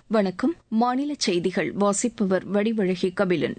வணக்கம் மாநில செய்திகள் வாசிப்பவர் வடிவழகி கபிலன்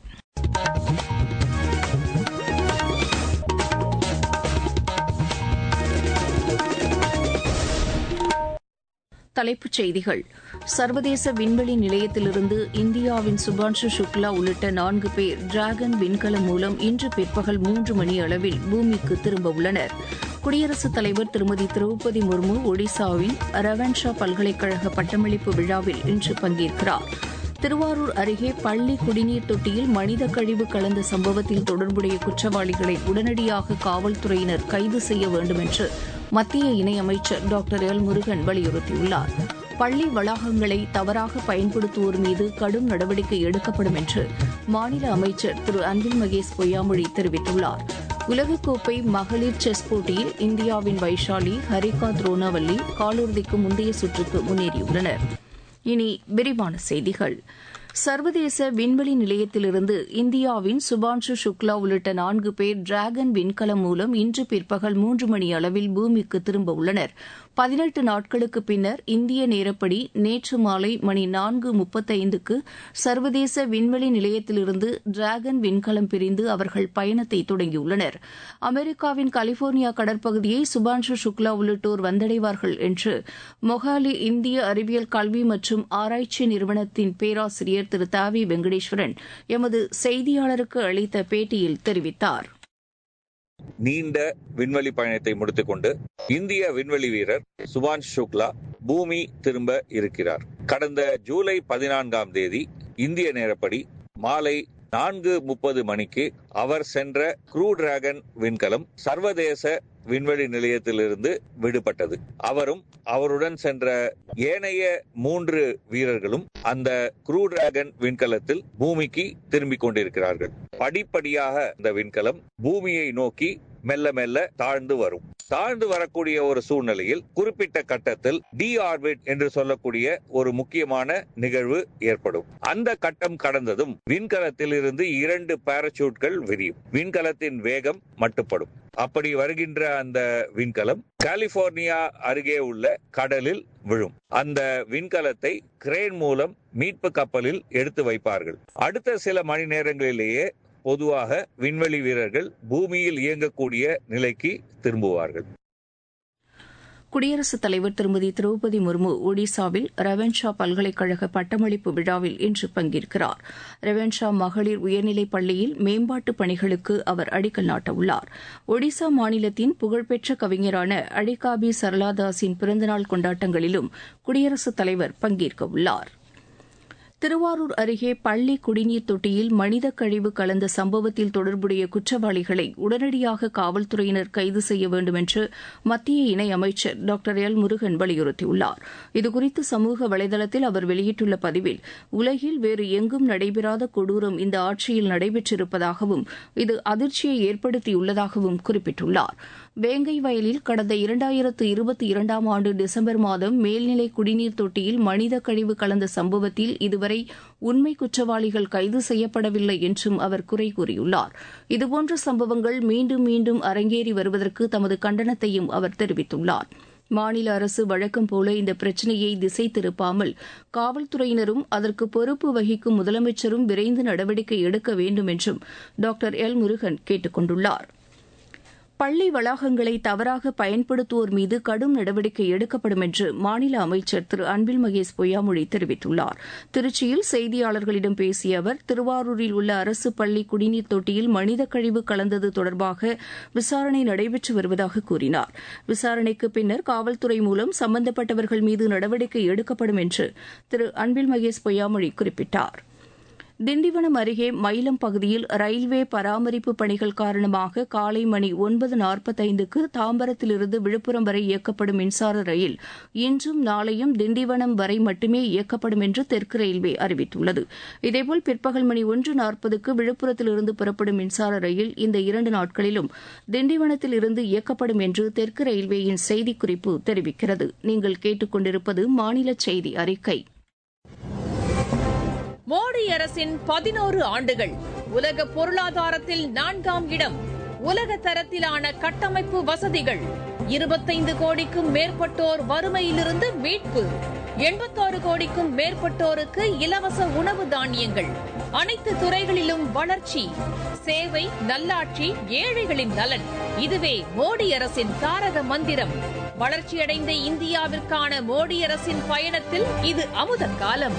தலைப்புச் செய்திகள் சர்வதேச விண்வெளி நிலையத்திலிருந்து இந்தியாவின் சுபான்ஷு சுக்லா உள்ளிட்ட நான்கு பேர் டிராகன் விண்கலம் மூலம் இன்று பிற்பகல் மூன்று மணி அளவில் பூமிக்கு திரும்ப உள்ளனர் குடியரசுத் தலைவர் திருமதி திரௌபதி முர்மு ஒடிசாவின் ரவன்ஷா பல்கலைக்கழக பட்டமளிப்பு விழாவில் இன்று பங்கேற்கிறார் திருவாரூர் அருகே பள்ளி குடிநீர் தொட்டியில் மனித கழிவு கலந்த சம்பவத்தில் தொடர்புடைய குற்றவாளிகளை உடனடியாக காவல்துறையினர் கைது செய்ய வேண்டும் என்று மத்திய இணையமைச்சர் டாக்டர் எல் முருகன் வலியுறுத்தியுள்ளார் பள்ளி வளாகங்களை தவறாக பயன்படுத்துவோர் மீது கடும் நடவடிக்கை எடுக்கப்படும் என்று மாநில அமைச்சர் திரு அன்பில் மகேஷ் பொய்யாமொழி தெரிவித்துள்ளார் உலகக்கோப்பை மகளிர் செஸ் போட்டியில் இந்தியாவின் வைஷாலி ஹரிகா துரோனாவல்லி காலிறுதிக்கு முந்தைய சுற்றுக்கு முன்னேறியுள்ளனர் இனி விரிவான செய்திகள் சர்வதேச விண்வெளி நிலையத்திலிருந்து இந்தியாவின் சுபான்ஷு சுக்லா உள்ளிட்ட நான்கு பேர் டிராகன் விண்கலம் மூலம் இன்று பிற்பகல் மூன்று மணி அளவில் பூமிக்கு திரும்ப உள்ளனர் பதினெட்டு நாட்களுக்கு பின்னர் இந்திய நேரப்படி நேற்று மாலை மணி நான்கு முப்பத்தைந்துக்கு சர்வதேச விண்வெளி நிலையத்திலிருந்து டிராகன் விண்கலம் பிரிந்து அவர்கள் பயணத்தை தொடங்கியுள்ளனர் அமெரிக்காவின் கலிபோர்னியா கடற்பகுதியை சுபான்ஷு சுக்லா உள்ளிட்டோர் வந்தடைவார்கள் என்று மொஹாலி இந்திய அறிவியல் கல்வி மற்றும் ஆராய்ச்சி நிறுவனத்தின் பேராசிரியர் திரு தாவி வெங்கடேஸ்வரன் எமது செய்தியாளருக்கு அளித்த பேட்டியில் தெரிவித்தார் நீண்ட விண்வெளி பயணத்தை முடித்துக்கொண்டு இந்திய விண்வெளி வீரர் சுபான்ஷ் சுக்லா பூமி திரும்ப இருக்கிறார் கடந்த ஜூலை பதினான்காம் தேதி இந்திய நேரப்படி மாலை நான்கு முப்பது மணிக்கு அவர் சென்ற க்ரூ டிராகன் விண்கலம் சர்வதேச விண்வெளி நிலையத்திலிருந்து விடுபட்டது அவரும் அவருடன் சென்ற ஏனைய மூன்று வீரர்களும் அந்த க்ரூ டிராகன் விண்கலத்தில் பூமிக்கு திரும்பிக் கொண்டிருக்கிறார்கள் படிப்படியாக இந்த விண்கலம் பூமியை நோக்கி மெல்ல மெல்ல தாழ்ந்து வரும் தாழ்ந்து வரக்கூடிய ஒரு சூழ்நிலையில் குறிப்பிட்ட கட்டத்தில் டி ஆர்பிட் என்று சொல்லக்கூடிய ஒரு முக்கியமான நிகழ்வு ஏற்படும் அந்த கட்டம் கடந்ததும் விண்கலத்தில் இருந்து இரண்டு பாராசூட்கள் விரியும் விண்கலத்தின் வேகம் மட்டுப்படும் அப்படி வருகின்ற அந்த விண்கலம் கலிபோர்னியா அருகே உள்ள கடலில் விழும் அந்த விண்கலத்தை கிரேன் மூலம் மீட்பு கப்பலில் எடுத்து வைப்பார்கள் அடுத்த சில மணி நேரங்களிலேயே பொதுவாக விண்வெளி வீரர்கள் பூமியில் இயங்கக்கூடிய நிலைக்கு திரும்புவார்கள் குடியரசுத் தலைவர் திருமதி திரௌபதி முர்மு ஒடிசாவில் ரவன்ஷா பல்கலைக்கழக பட்டமளிப்பு விழாவில் இன்று பங்கேற்கிறார் ரவன்ஷா மகளிர் உயர்நிலைப் பள்ளியில் மேம்பாட்டு பணிகளுக்கு அவர் அடிக்கல் நாட்டவுள்ளார் ஒடிசா மாநிலத்தின் புகழ்பெற்ற கவிஞரான அடிகாபி சரளாதாஸின் பிறந்தநாள் கொண்டாட்டங்களிலும் குடியரசுத் தலைவர் பங்கேற்கவுள்ளார் திருவாரூர் அருகே பள்ளி குடிநீர் தொட்டியில் மனித கழிவு கலந்த சம்பவத்தில் தொடர்புடைய குற்றவாளிகளை உடனடியாக காவல்துறையினர் கைது செய்ய வேண்டும் என்று மத்திய இணையமைச்சர் டாக்டர் எல் முருகன் வலியுறுத்தியுள்ளார் இதுகுறித்து சமூக வலைதளத்தில் அவர் வெளியிட்டுள்ள பதிவில் உலகில் வேறு எங்கும் நடைபெறாத கொடூரம் இந்த ஆட்சியில் நடைபெற்றிருப்பதாகவும் இது அதிர்ச்சியை ஏற்படுத்தியுள்ளதாகவும் குறிப்பிட்டுள்ளார் வேங்கை வயலில் கடந்த இரண்டாயிரத்து இருபத்தி இரண்டாம் ஆண்டு டிசம்பர் மாதம் மேல்நிலை குடிநீர் தொட்டியில் மனித கழிவு கலந்த சம்பவத்தில் இதுவரை உண்மை குற்றவாளிகள் கைது செய்யப்படவில்லை என்றும் அவர் குறை கூறியுள்ளார் இதுபோன்ற சம்பவங்கள் மீண்டும் மீண்டும் அரங்கேறி வருவதற்கு தமது கண்டனத்தையும் அவர் தெரிவித்துள்ளார் மாநில அரசு வழக்கம் போல இந்த பிரச்சினையை திசை திருப்பாமல் காவல்துறையினரும் அதற்கு பொறுப்பு வகிக்கும் முதலமைச்சரும் விரைந்து நடவடிக்கை எடுக்க வேண்டும் என்றும் டாக்டர் எல் முருகன் கேட்டுக் கொண்டுள்ளாா் பள்ளி வளாகங்களை தவறாக பயன்படுத்துவோர் மீது கடும் நடவடிக்கை எடுக்கப்படும் என்று மாநில அமைச்சர் திரு அன்பில் மகேஷ் பொய்யாமொழி தெரிவித்துள்ளார் திருச்சியில் செய்தியாளர்களிடம் பேசிய அவர் திருவாரூரில் உள்ள அரசு பள்ளி குடிநீர் தொட்டியில் மனித கழிவு கலந்தது தொடர்பாக விசாரணை நடைபெற்று வருவதாக கூறினார் விசாரணைக்கு பின்னர் காவல்துறை மூலம் சம்பந்தப்பட்டவர்கள் மீது நடவடிக்கை எடுக்கப்படும் என்று திரு அன்பில் மகேஷ் பொய்யாமொழி குறிப்பிட்டார் திண்டிவனம் அருகே மயிலம் பகுதியில் ரயில்வே பராமரிப்பு பணிகள் காரணமாக காலை மணி ஒன்பது நாற்பத்தைந்துக்கு தாம்பரத்திலிருந்து விழுப்புரம் வரை இயக்கப்படும் மின்சார ரயில் இன்றும் நாளையும் திண்டிவனம் வரை மட்டுமே இயக்கப்படும் என்று தெற்கு ரயில்வே அறிவித்துள்ளது இதேபோல் பிற்பகல் மணி ஒன்று நாற்பதுக்கு விழுப்புரத்திலிருந்து புறப்படும் மின்சார ரயில் இந்த இரண்டு நாட்களிலும் திண்டிவனத்தில் இருந்து இயக்கப்படும் என்று தெற்கு ரயில்வேயின் செய்திக்குறிப்பு தெரிவிக்கிறது நீங்கள் கேட்டுக்கொண்டிருப்பது மாநில செய்தி அறிக்கை மோடி அரசின் பதினோரு ஆண்டுகள் உலக பொருளாதாரத்தில் நான்காம் இடம் உலக தரத்திலான கட்டமைப்பு வசதிகள் இருபத்தைந்து கோடிக்கும் மேற்பட்டோர் வறுமையிலிருந்து மீட்பு எண்பத்தாறு கோடிக்கும் மேற்பட்டோருக்கு இலவச உணவு தானியங்கள் அனைத்து துறைகளிலும் வளர்ச்சி சேவை நல்லாட்சி ஏழைகளின் நலன் இதுவே மோடி அரசின் தாரக மந்திரம் வளர்ச்சியடைந்த இந்தியாவிற்கான மோடி அரசின் பயணத்தில் இது அமுத காலம்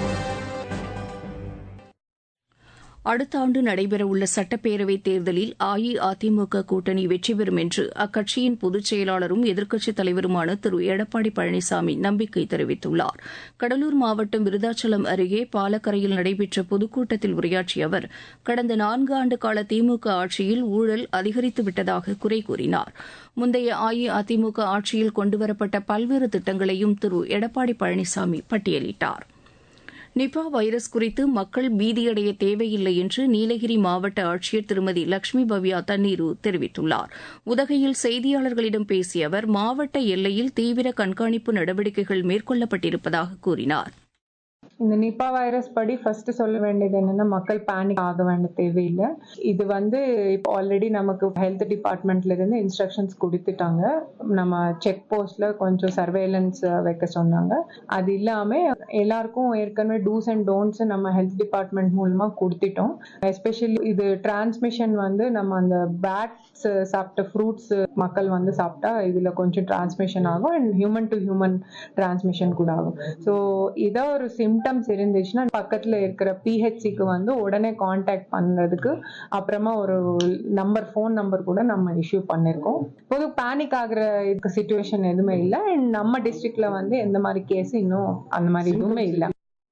அடுத்த ஆண்டு நடைபெறவுள்ள சட்டப்பேரவைத் தேர்தலில் அஇஅதிமுக கூட்டணி வெற்றி பெறும் என்று அக்கட்சியின் பொதுச் செயலாளரும் எதிர்க்கட்சித் தலைவருமான திரு எடப்பாடி பழனிசாமி நம்பிக்கை தெரிவித்துள்ளார் கடலூர் மாவட்டம் விருதாச்சலம் அருகே பாலக்கரையில் நடைபெற்ற பொதுக்கூட்டத்தில் உரையாற்றிய அவர் கடந்த நான்கு ஆண்டு கால திமுக ஆட்சியில் ஊழல் அதிகரித்துவிட்டதாக குறை கூறினார் முந்தைய அஇஅதிமுக ஆட்சியில் கொண்டுவரப்பட்ட பல்வேறு திட்டங்களையும் திரு எடப்பாடி பழனிசாமி பட்டியலிட்டார் நிபா வைரஸ் குறித்து மக்கள் பீதியடைய தேவையில்லை என்று நீலகிரி மாவட்ட ஆட்சியர் திருமதி லட்சுமி பவ்யா தண்ணீரு தெரிவித்துள்ளார் உதகையில் செய்தியாளர்களிடம் பேசிய அவர் மாவட்ட எல்லையில் தீவிர கண்காணிப்பு நடவடிக்கைகள் மேற்கொள்ளப்பட்டிருப்பதாக கூறினார் இந்த நிப்பா வைரஸ் படி ஃபர்ஸ்ட் சொல்ல வேண்டியது என்னன்னா மக்கள் பேனிக் ஆக வேண்டிய தேவையில்லை இது வந்து இப்போ ஆல்ரெடி நமக்கு ஹெல்த் டிபார்ட்மெண்ட்ல இருந்து இன்ஸ்ட்ரக்ஷன்ஸ் கொடுத்துட்டாங்க நம்ம செக் போஸ்ட்ல கொஞ்சம் சர்வேலன்ஸ் வைக்க சொன்னாங்க அது இல்லாம எல்லாருக்கும் ஏற்கனவே டூஸ் அண்ட் டோன்ட்ஸ் நம்ம ஹெல்த் டிபார்ட்மெண்ட் மூலமா கொடுத்துட்டோம் எஸ்பெஷலி இது டிரான்ஸ்மிஷன் வந்து நம்ம அந்த பேட்ஸ் சாப்பிட்ட ஃப்ரூட்ஸ் மக்கள் வந்து சாப்பிட்டா இதுல கொஞ்சம் டிரான்ஸ்மிஷன் ஆகும் and human to human transmission கூட ஆகும் ஸோ இதை ஒரு சிம்டம்ஸ் இருந்துச்சுன்னா பக்கத்துல இருக்கிற பிஹெச்சிக்கு வந்து உடனே காண்டாக்ட் பண்றதுக்கு அப்புறமா ஒரு நம்பர் ஃபோன் நம்பர் கூட நம்ம இஷ்யூ பண்ணிருக்கோம் பொது பேனிக் ஆகுற சுச்சுவேஷன் எதுவுமே இல்லை அண்ட் நம்ம டிஸ்ட்ரிக்ட்ல வந்து எந்த மாதிரி கேஸ் இன்னும் அந்த மாதிரி எதுவுமே இல்லை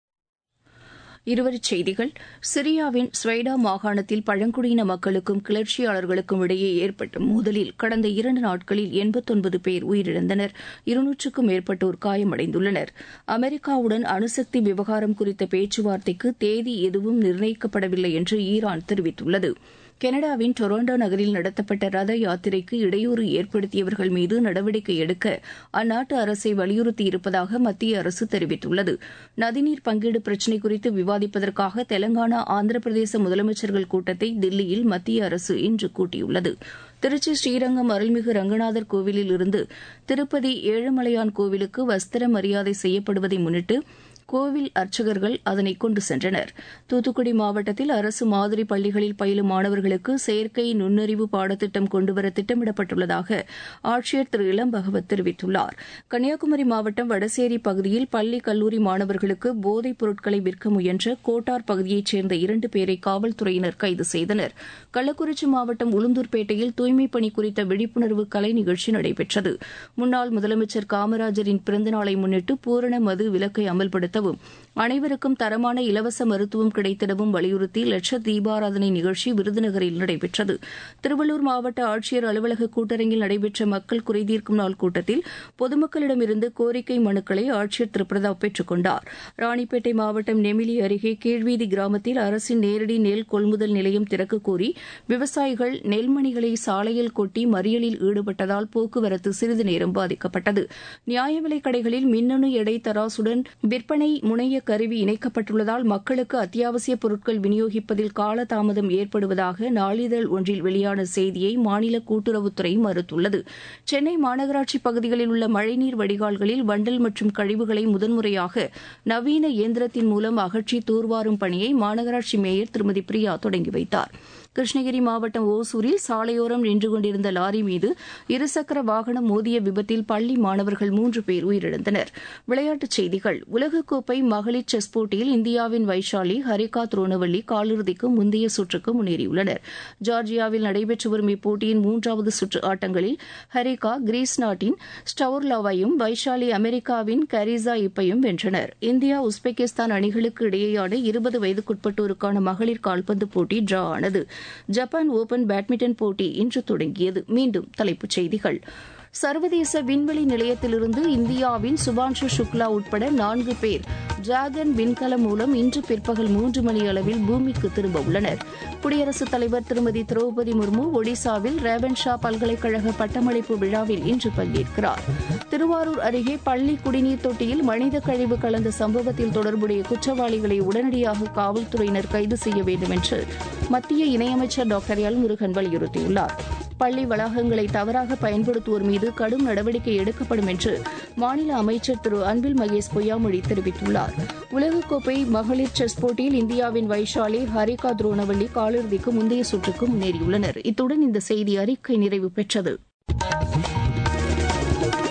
இருவரிச் செய்திகள் சிரியாவின் ஸ்வைடா மாகாணத்தில் பழங்குடியின மக்களுக்கும் கிளர்ச்சியாளர்களுக்கும் இடையே ஏற்பட்ட மோதலில் கடந்த இரண்டு நாட்களில் எண்பத்தொன்பது பேர் உயிரிழந்தனர் இருநூற்றுக்கும் மேற்பட்டோர் காயமடைந்துள்ளனர் அமெரிக்காவுடன் அணுசக்தி விவகாரம் குறித்த பேச்சுவார்த்தைக்கு தேதி எதுவும் நிர்ணயிக்கப்படவில்லை என்று ஈரான் தெரிவித்துள்ளது கனடாவின் டொரண்டோ நகரில் நடத்தப்பட்ட ரத யாத்திரைக்கு இடையூறு ஏற்படுத்தியவர்கள் மீது நடவடிக்கை எடுக்க அந்நாட்டு அரசை வலியுறுத்தியிருப்பதாக மத்திய அரசு தெரிவித்துள்ளது நதிநீர் பங்கீடு பிரச்சினை குறித்து விவாதிப்பதற்காக தெலங்கானா ஆந்திர பிரதேச முதலமைச்சர்கள் கூட்டத்தை தில்லியில் மத்திய அரசு இன்று கூட்டியுள்ளது திருச்சி ஸ்ரீரங்கம் அருள்மிகு ரங்கநாதர் கோவிலில் இருந்து திருப்பதி ஏழுமலையான் கோவிலுக்கு வஸ்திர மரியாதை செய்யப்படுவதை முன்னிட்டு கோவில் அர்ச்சகர்கள் அதனை கொண்டு சென்றனர் தூத்துக்குடி மாவட்டத்தில் அரசு மாதிரி பள்ளிகளில் பயிலும் மாணவர்களுக்கு செயற்கை நுண்ணறிவு பாடத்திட்டம் கொண்டுவர திட்டமிடப்பட்டுள்ளதாக ஆட்சியர் திரு இளம் பகவத் தெரிவித்துள்ளார் கன்னியாகுமரி மாவட்டம் வடசேரி பகுதியில் பள்ளி கல்லூரி மாணவர்களுக்கு போதைப் பொருட்களை விற்க முயன்ற கோட்டார் பகுதியைச் சேர்ந்த இரண்டு பேரை காவல்துறையினர் கைது செய்தனர் கள்ளக்குறிச்சி மாவட்டம் உளுந்தூர்பேட்டையில் தூய்மைப் பணி குறித்த விழிப்புணர்வு கலை நிகழ்ச்சி நடைபெற்றது முன்னாள் முதலமைச்சர் காமராஜரின் பிறந்தநாளை முன்னிட்டு பூரண மது விலக்கை அமல்படுத்த நடத்தவும் அனைவருக்கும் தரமான இலவச மருத்துவம் கிடைத்திடவும் வலியுறுத்தி லட்ச தீபாராதனை நிகழ்ச்சி விருதுநகரில் நடைபெற்றது திருவள்ளூர் மாவட்ட ஆட்சியர் அலுவலக கூட்டரங்கில் நடைபெற்ற மக்கள் குறைதீர்க்கும் நாள் கூட்டத்தில் பொதுமக்களிடமிருந்து கோரிக்கை மனுக்களை ஆட்சியர் திரு பிரதாப் பெற்றுக் கொண்டார் ராணிப்பேட்டை மாவட்டம் நெமிலி அருகே கீழ்வீதி கிராமத்தில் அரசின் நேரடி நெல் கொள்முதல் நிலையம் திறக்க கோரி விவசாயிகள் நெல்மணிகளை சாலையில் கொட்டி மறியலில் ஈடுபட்டதால் போக்குவரத்து சிறிது நேரம் பாதிக்கப்பட்டது நியாய விலைக் கடைகளில் மின்னணு எடை தராசுடன் விற்பனை முனைய கருவி இணைக்கப்பட்டுள்ளதால் மக்களுக்கு அத்தியாவசிய பொருட்கள் விநியோகிப்பதில் காலதாமதம் ஏற்படுவதாக நாளிதழ் ஒன்றில் வெளியான செய்தியை மாநில கூட்டுறவுத்துறை மறுத்துள்ளது சென்னை மாநகராட்சி பகுதிகளில் உள்ள மழைநீர் வடிகால்களில் வண்டல் மற்றும் கழிவுகளை முதன்முறையாக நவீன இயந்திரத்தின் மூலம் அகற்றி தூர்வாரும் பணியை மாநகராட்சி மேயர் திருமதி பிரியா தொடங்கி வைத்தார் கிருஷ்ணகிரி மாவட்டம் ஓசூரில் சாலையோரம் நின்று கொண்டிருந்த லாரி மீது இருசக்கர வாகனம் மோதிய விபத்தில் பள்ளி மாணவர்கள் மூன்று பேர் உயிரிழந்தனர் விளையாட்டுச் செய்திகள் உலகக்கோப்பை மகளிர் செஸ் போட்டியில் இந்தியாவின் வைஷாலி ஹரிகா துரோனவல்லி காலிறுதிக்கு முந்தைய சுற்றுக்கு முன்னேறியுள்ளனர் ஜார்ஜியாவில் நடைபெற்று வரும் இப்போட்டியின் மூன்றாவது சுற்று ஆட்டங்களில் ஹரிகா கிரீஸ் நாட்டின் ஸ்டவுர்லாவையும் வைஷாலி அமெரிக்காவின் கரிசா இப்பையும் வென்றனர் இந்தியா உஸ்பெகிஸ்தான் அணிகளுக்கு இடையேயான இருபது வயதுக்குட்பட்டோருக்கான மகளிர் கால்பந்து போட்டி டிரா ஆனது ஜப்பான் ஓபன் பேட்மிண்டன் போட்டி இன்று தொடங்கியது மீண்டும் தலைப்புச் செய்திகள் சர்வதேச விண்வெளி நிலையத்திலிருந்து இந்தியாவின் சுபான்ஷு சுக்லா உட்பட நான்கு பேர் டிராகன் விண்கலம் மூலம் இன்று பிற்பகல் மூன்று மணி அளவில் பூமிக்கு திரும்ப உள்ளனர் குடியரசுத் தலைவர் திருமதி திரௌபதி முர்மு ஒடிசாவில் ரேவன்ஷா பல்கலைக்கழக பட்டமளிப்பு விழாவில் இன்று பங்கேற்கிறார் திருவாரூர் அருகே பள்ளி குடிநீர் தொட்டியில் மனித கழிவு கலந்த சம்பவத்தில் தொடர்புடைய குற்றவாளிகளை உடனடியாக காவல்துறையினர் கைது செய்ய வேண்டும் என்று மத்திய இணையமைச்சர் டாக்டர் எல் முருகன் வலியுறுத்தியுள்ளார் பள்ளி வளாகங்களை தவறாக பயன்படுத்துவோர் மீது கடும் நடவடிக்கை எடுக்கப்படும் என்று மாநில அமைச்சர் திரு அன்பில் மகேஷ் பொய்யாமொழி தெரிவித்துள்ளார் உலகக்கோப்பை மகளிர் செஸ் போட்டியில் இந்தியாவின் வைஷாலி ஹரிகா துரோணவள்ளி காலிறுதிக்கு முந்தைய சுற்றுக்கு முன்னேறியுள்ளனர் இத்துடன் இந்த செய்தி அறிக்கை நிறைவு பெற்றது